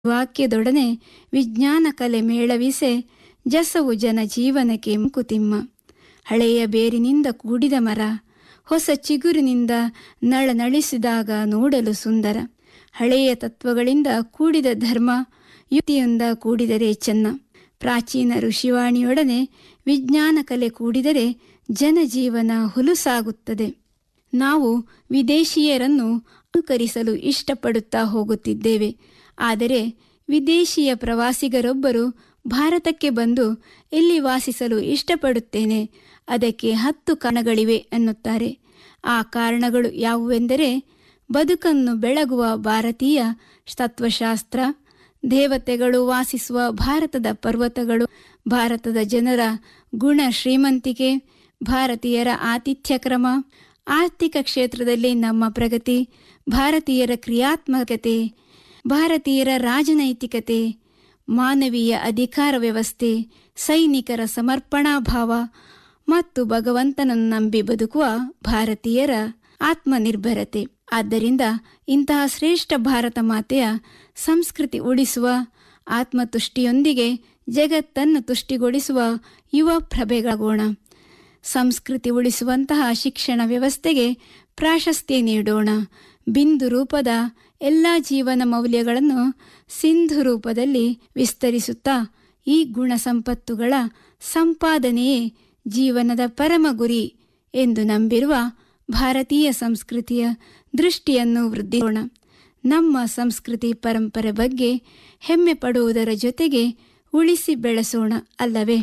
ವಾಕ್ಯದೊಡನೆ ವಿಜ್ಞಾನ ಕಲೆ ಮೇಳವಿಸೆ ಜಸವು ಜನ ಜೀವನಕ್ಕೆ ಮಂಕುತಿಮ್ಮ ಹಳೆಯ ಬೇರಿನಿಂದ ಕೂಡಿದ ಮರ ಹೊಸ ಚಿಗುರಿನಿಂದ ನಳನಳಿಸಿದಾಗ ನೋಡಲು ಸುಂದರ ಹಳೆಯ ತತ್ವಗಳಿಂದ ಕೂಡಿದ ಧರ್ಮ ಯುಕ್ತಿಯಿಂದ ಕೂಡಿದರೆ ಚೆನ್ನ ಪ್ರಾಚೀನ ಋಷಿವಾಣಿಯೊಡನೆ ವಿಜ್ಞಾನ ಕಲೆ ಕೂಡಿದರೆ ಜನಜೀವನ ಹುಲುಸಾಗುತ್ತದೆ ನಾವು ವಿದೇಶೀಯರನ್ನು ಅನುಕರಿಸಲು ಇಷ್ಟಪಡುತ್ತಾ ಹೋಗುತ್ತಿದ್ದೇವೆ ಆದರೆ ವಿದೇಶಿಯ ಪ್ರವಾಸಿಗರೊಬ್ಬರು ಭಾರತಕ್ಕೆ ಬಂದು ಇಲ್ಲಿ ವಾಸಿಸಲು ಇಷ್ಟಪಡುತ್ತೇನೆ ಅದಕ್ಕೆ ಹತ್ತು ಕಾರಣಗಳಿವೆ ಎನ್ನುತ್ತಾರೆ ಆ ಕಾರಣಗಳು ಯಾವುವೆಂದರೆ ಬದುಕನ್ನು ಬೆಳಗುವ ಭಾರತೀಯ ತತ್ವಶಾಸ್ತ್ರ ದೇವತೆಗಳು ವಾಸಿಸುವ ಭಾರತದ ಪರ್ವತಗಳು ಭಾರತದ ಜನರ ಗುಣ ಶ್ರೀಮಂತಿಕೆ ಭಾರತೀಯರ ಆತಿಥ್ಯ ಕ್ರಮ ಆರ್ಥಿಕ ಕ್ಷೇತ್ರದಲ್ಲಿ ನಮ್ಮ ಪ್ರಗತಿ ಭಾರತೀಯರ ಕ್ರಿಯಾತ್ಮಕತೆ ಭಾರತೀಯರ ರಾಜನೈತಿಕತೆ ಮಾನವೀಯ ಅಧಿಕಾರ ವ್ಯವಸ್ಥೆ ಸೈನಿಕರ ಸಮರ್ಪಣಾ ಭಾವ ಮತ್ತು ಭಗವಂತನನ್ನು ನಂಬಿ ಬದುಕುವ ಭಾರತೀಯರ ಆತ್ಮನಿರ್ಭರತೆ ಆದ್ದರಿಂದ ಇಂತಹ ಶ್ರೇಷ್ಠ ಭಾರತ ಮಾತೆಯ ಸಂಸ್ಕೃತಿ ಉಳಿಸುವ ಆತ್ಮತುಷ್ಟಿಯೊಂದಿಗೆ ಜಗತ್ತನ್ನು ತುಷ್ಟಿಗೊಳಿಸುವ ಯುವ ಪ್ರಭೆಗಳಾಗೋಣ ಸಂಸ್ಕೃತಿ ಉಳಿಸುವಂತಹ ಶಿಕ್ಷಣ ವ್ಯವಸ್ಥೆಗೆ ಪ್ರಾಶಸ್ತ್ಯ ನೀಡೋಣ ಬಿಂದು ರೂಪದ ಎಲ್ಲ ಜೀವನ ಮೌಲ್ಯಗಳನ್ನು ಸಿಂಧು ರೂಪದಲ್ಲಿ ವಿಸ್ತರಿಸುತ್ತಾ ಈ ಗುಣ ಸಂಪತ್ತುಗಳ ಸಂಪಾದನೆಯೇ ಜೀವನದ ಪರಮ ಗುರಿ ಎಂದು ನಂಬಿರುವ ಭಾರತೀಯ ಸಂಸ್ಕೃತಿಯ ದೃಷ್ಟಿಯನ್ನು ವೃದ್ಧಿಸೋಣ ನಮ್ಮ ಸಂಸ್ಕೃತಿ ಪರಂಪರೆ ಬಗ್ಗೆ ಹೆಮ್ಮೆ ಪಡುವುದರ ಜೊತೆಗೆ ಉಳಿಸಿ ಬೆಳೆಸೋಣ ಅಲ್ಲವೇ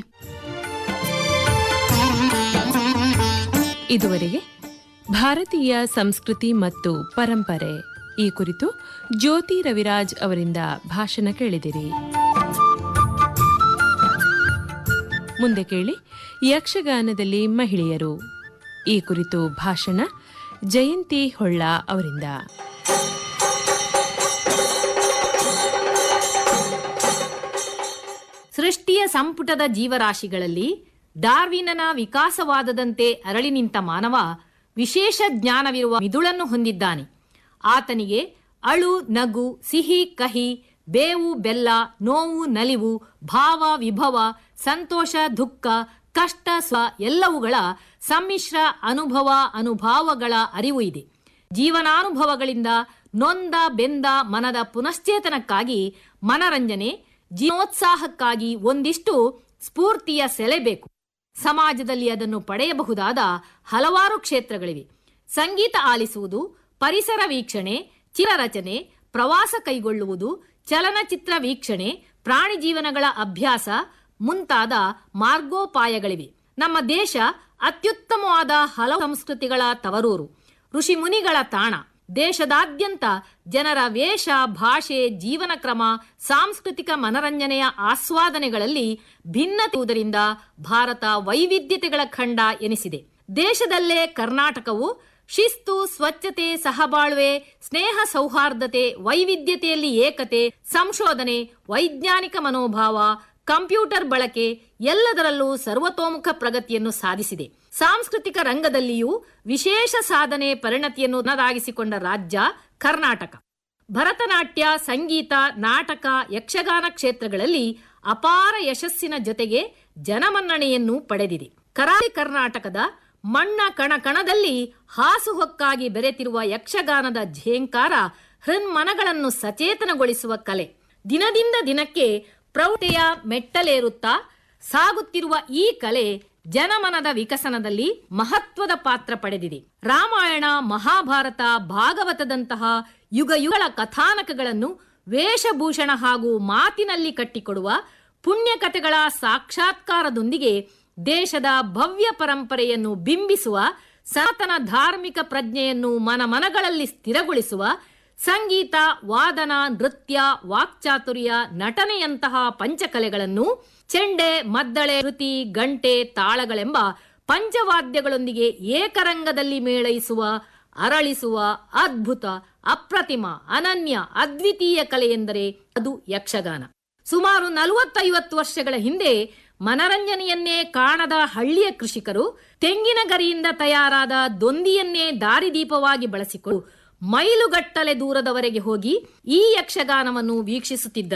ಇದುವರೆಗೆ ಭಾರತೀಯ ಸಂಸ್ಕೃತಿ ಮತ್ತು ಪರಂಪರೆ ಈ ಕುರಿತು ಜ್ಯೋತಿ ರವಿರಾಜ್ ಅವರಿಂದ ಭಾಷಣ ಕೇಳಿದಿರಿ ಮುಂದೆ ಕೇಳಿ ಯಕ್ಷಗಾನದಲ್ಲಿ ಮಹಿಳೆಯರು ಈ ಕುರಿತು ಭಾಷಣ ಜಯಂತಿ ಹೊಳ್ಳ ಅವರಿಂದ ಸೃಷ್ಟಿಯ ಸಂಪುಟದ ಜೀವರಾಶಿಗಳಲ್ಲಿ ಡಾರ್ವಿನನ ವಿಕಾಸವಾದದಂತೆ ಅರಳಿ ನಿಂತ ಮಾನವ ವಿಶೇಷ ಜ್ಞಾನವಿರುವ ಮಿದುಳನ್ನು ಹೊಂದಿದ್ದಾನೆ ಆತನಿಗೆ ಅಳು ನಗು ಸಿಹಿ ಕಹಿ ಬೇವು ಬೆಲ್ಲ ನೋವು ನಲಿವು ಭಾವ ವಿಭವ ಸಂತೋಷ ದುಃಖ ಕಷ್ಟ ಸ್ವ ಎಲ್ಲವುಗಳ ಸಮ್ಮಿಶ್ರ ಅನುಭವ ಅನುಭಾವಗಳ ಅರಿವು ಇದೆ ಜೀವನಾನುಭವಗಳಿಂದ ನೊಂದ ಬೆಂದ ಮನದ ಪುನಶ್ಚೇತನಕ್ಕಾಗಿ ಮನರಂಜನೆ ಜೀವೋತ್ಸಾಹಕ್ಕಾಗಿ ಒಂದಿಷ್ಟು ಸ್ಫೂರ್ತಿಯ ಸೆಲೆ ಬೇಕು ಸಮಾಜದಲ್ಲಿ ಅದನ್ನು ಪಡೆಯಬಹುದಾದ ಹಲವಾರು ಕ್ಷೇತ್ರಗಳಿವೆ ಸಂಗೀತ ಆಲಿಸುವುದು ಪರಿಸರ ವೀಕ್ಷಣೆ ಚಿರರಚನೆ ಪ್ರವಾಸ ಕೈಗೊಳ್ಳುವುದು ಚಲನಚಿತ್ರ ವೀಕ್ಷಣೆ ಪ್ರಾಣಿ ಜೀವನಗಳ ಅಭ್ಯಾಸ ಮುಂತಾದ ಮಾರ್ಗೋಪಾಯಗಳಿವೆ ನಮ್ಮ ದೇಶ ಅತ್ಯುತ್ತಮವಾದ ಹಲವು ಸಂಸ್ಕೃತಿಗಳ ತವರೂರು ಋಷಿ ಮುನಿಗಳ ತಾಣ ದೇಶದಾದ್ಯಂತ ಜನರ ವೇಷ ಭಾಷೆ ಜೀವನ ಕ್ರಮ ಸಾಂಸ್ಕೃತಿಕ ಮನರಂಜನೆಯ ಆಸ್ವಾದನೆಗಳಲ್ಲಿ ಭಿನ್ನತೆಯುವುದರಿಂದ ಭಾರತ ವೈವಿಧ್ಯತೆಗಳ ಖಂಡ ಎನಿಸಿದೆ ದೇಶದಲ್ಲೇ ಕರ್ನಾಟಕವು ಶಿಸ್ತು ಸ್ವಚ್ಛತೆ ಸಹಬಾಳ್ವೆ ಸ್ನೇಹ ಸೌಹಾರ್ದತೆ ವೈವಿಧ್ಯತೆಯಲ್ಲಿ ಏಕತೆ ಸಂಶೋಧನೆ ವೈಜ್ಞಾನಿಕ ಮನೋಭಾವ ಕಂಪ್ಯೂಟರ್ ಬಳಕೆ ಎಲ್ಲದರಲ್ಲೂ ಸರ್ವತೋಮುಖ ಪ್ರಗತಿಯನ್ನು ಸಾಧಿಸಿದೆ ಸಾಂಸ್ಕೃತಿಕ ರಂಗದಲ್ಲಿಯೂ ವಿಶೇಷ ಸಾಧನೆ ಪರಿಣತಿಯನ್ನು ನದಾಗಿಸಿಕೊಂಡ ರಾಜ್ಯ ಕರ್ನಾಟಕ ಭರತನಾಟ್ಯ ಸಂಗೀತ ನಾಟಕ ಯಕ್ಷಗಾನ ಕ್ಷೇತ್ರಗಳಲ್ಲಿ ಅಪಾರ ಯಶಸ್ಸಿನ ಜೊತೆಗೆ ಜನಮನ್ನಣೆಯನ್ನು ಪಡೆದಿದೆ ಕರಾವಳಿ ಕರ್ನಾಟಕದ ಮಣ್ಣ ಕಣ ಕಣದಲ್ಲಿ ಹಾಸುಹೊಕ್ಕಾಗಿ ಬೆರೆತಿರುವ ಯಕ್ಷಗಾನದ ಝೇಂಕಾರ ಹೃನ್ಮನಗಳನ್ನು ಸಚೇತನಗೊಳಿಸುವ ಕಲೆ ದಿನದಿಂದ ದಿನಕ್ಕೆ ಪ್ರೌಢತೆಯ ಮೆಟ್ಟಲೇರುತ್ತಾ ಸಾಗುತ್ತಿರುವ ಈ ಕಲೆ ಜನಮನದ ವಿಕಸನದಲ್ಲಿ ಮಹತ್ವದ ಪಾತ್ರ ಪಡೆದಿದೆ ರಾಮಾಯಣ ಮಹಾಭಾರತ ಭಾಗವತದಂತಹ ಯುಗ ಯುಗಳ ಕಥಾನಕಗಳನ್ನು ವೇಷಭೂಷಣ ಹಾಗೂ ಮಾತಿನಲ್ಲಿ ಕಟ್ಟಿಕೊಡುವ ಪುಣ್ಯಕಥೆಗಳ ಸಾಕ್ಷಾತ್ಕಾರದೊಂದಿಗೆ ದೇಶದ ಭವ್ಯ ಪರಂಪರೆಯನ್ನು ಬಿಂಬಿಸುವ ಸನಾತನ ಧಾರ್ಮಿಕ ಪ್ರಜ್ಞೆಯನ್ನು ಮನಮನಗಳಲ್ಲಿ ಸ್ಥಿರಗೊಳಿಸುವ ಸಂಗೀತ ವಾದನ ನೃತ್ಯ ವಾಕ್ಚಾತುರ್ಯ ನಟನೆಯಂತಹ ಪಂಚಕಲೆಗಳನ್ನು ಚೆಂಡೆ ಮದ್ದಳೆ ಶ್ರುತಿ ಗಂಟೆ ತಾಳಗಳೆಂಬ ಪಂಚವಾದ್ಯಗಳೊಂದಿಗೆ ಏಕರಂಗದಲ್ಲಿ ಮೇಳೈಸುವ ಅರಳಿಸುವ ಅದ್ಭುತ ಅಪ್ರತಿಮ ಅನನ್ಯ ಅದ್ವಿತೀಯ ಕಲೆ ಎಂದರೆ ಅದು ಯಕ್ಷಗಾನ ಸುಮಾರು ನಲವತ್ತೈವತ್ತು ವರ್ಷಗಳ ಹಿಂದೆ ಮನರಂಜನೆಯನ್ನೇ ಕಾಣದ ಹಳ್ಳಿಯ ಕೃಷಿಕರು ತೆಂಗಿನ ಗರಿಯಿಂದ ತಯಾರಾದ ದೊಂದಿಯನ್ನೇ ದಾರಿದೀಪವಾಗಿ ಬಳಸಿಕೊಂಡು ಮೈಲುಗಟ್ಟಲೆ ದೂರದವರೆಗೆ ಹೋಗಿ ಈ ಯಕ್ಷಗಾನವನ್ನು ವೀಕ್ಷಿಸುತ್ತಿದ್ದರು